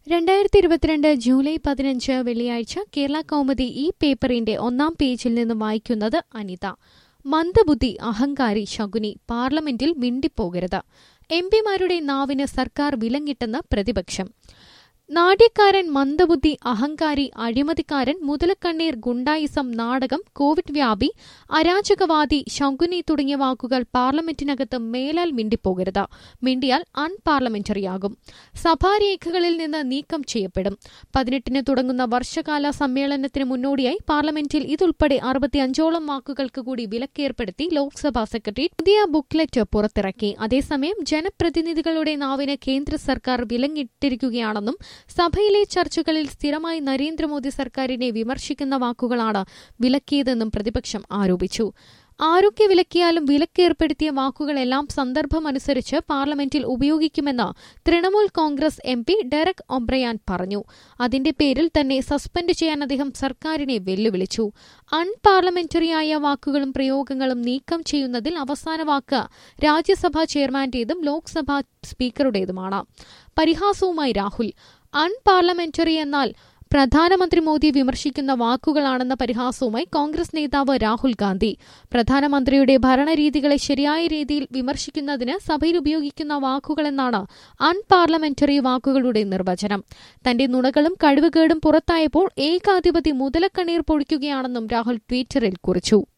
രണ്ടായിരത്തി ഇരുപത്തിരണ്ട് ജൂലൈ പതിനഞ്ച് വെള്ളിയാഴ്ച കേരള കൗമുദി ഈ പേപ്പറിന്റെ ഒന്നാം പേജിൽ നിന്ന് വായിക്കുന്നത് അനിത മന്ദബുദ്ധി അഹങ്കാരി ശകുനി പാർലമെന്റിൽ മിണ്ടിപ്പോകരുത് എം പിമാരുടെ നാവിന് സർക്കാർ വിലങ്ങിട്ടെന്ന് പ്രതിപക്ഷം നാട്യക്കാരൻ മന്ദബുദ്ധി അഹങ്കാരി അഴിമതിക്കാരൻ മുതലക്കണ്ണീർ ഗുണ്ടായിസം നാടകം കോവിഡ് വ്യാപി അരാജകവാദി ശങ്കുനി തുടങ്ങിയ വാക്കുകൾ പാർലമെന്റിനകത്ത് മേലാൽ മിണ്ടിപ്പോകരുത് മിണ്ടിയാൽ അൺപാർലമെന്ററിയാകും സഭാരേഖകളിൽ നിന്ന് നീക്കം ചെയ്യപ്പെടും പതിനെട്ടിന് തുടങ്ങുന്ന വർഷകാല സമ്മേളനത്തിന് മുന്നോടിയായി പാർലമെന്റിൽ ഇതുൾപ്പെടെ അറുപത്തിയഞ്ചോളം വാക്കുകൾക്ക് കൂടി വിലക്കേർപ്പെടുത്തി ലോക്സഭാ സെക്രട്ടറി പുതിയ ബുക്ക്ലെറ്റ് പുറത്തിറക്കി അതേസമയം ജനപ്രതിനിധികളുടെ നാവിന് കേന്ദ്ര സർക്കാർ വിലങ്ങിട്ടിരിക്കുകയാണെന്നും സഭയിലെ ചർച്ചകളിൽ സ്ഥിരമായി നരേന്ദ്രമോദി സർക്കാരിനെ വിമർശിക്കുന്ന വാക്കുകളാണ് വിലക്കിയതെന്നും പ്രതിപക്ഷം ആരോപിച്ചു ആരൊക്കെ വിലക്കിയാലും വിലക്കേർപ്പെടുത്തിയ വാക്കുകളെല്ലാം സന്ദർഭമനുസരിച്ച് പാർലമെന്റിൽ ഉപയോഗിക്കുമെന്ന് തൃണമൂൽ കോൺഗ്രസ് എം പി ഡെറക് ഒബ്രയാൻ പറഞ്ഞു അതിന്റെ പേരിൽ തന്നെ സസ്പെൻഡ് ചെയ്യാൻ അദ്ദേഹം സർക്കാരിനെ വെല്ലുവിളിച്ചു അൺപാർലമെന്ററിയായ വാക്കുകളും പ്രയോഗങ്ങളും നീക്കം ചെയ്യുന്നതിൽ അവസാന വാക്ക് രാജ്യസഭാ ചെയർമാന്റേതും ലോക്സഭാ സ്പീക്കറുടേതുമാണ് പരിഹാസവുമായി രാഹുൽ അൺപാർലമെന്ററി എന്നാൽ പ്രധാനമന്ത്രി മോദി വിമർശിക്കുന്ന വാക്കുകളാണെന്ന പരിഹാസവുമായി കോൺഗ്രസ് നേതാവ് രാഹുൽ ഗാന്ധി പ്രധാനമന്ത്രിയുടെ ഭരണരീതികളെ ശരിയായ രീതിയിൽ വിമർശിക്കുന്നതിന് സഭയിൽ ഉപയോഗിക്കുന്ന വാക്കുകളെന്നാണ് അൺപാർലമെന്ററി വാക്കുകളുടെ നിർവചനം തന്റെ നുണകളും കഴിവുകേടും പുറത്തായപ്പോൾ ഏകാധിപതി മുതലക്കണ്ണീർ പൊഴിക്കുകയാണെന്നും രാഹുൽ ട്വിറ്ററിൽ കുറിച്ചു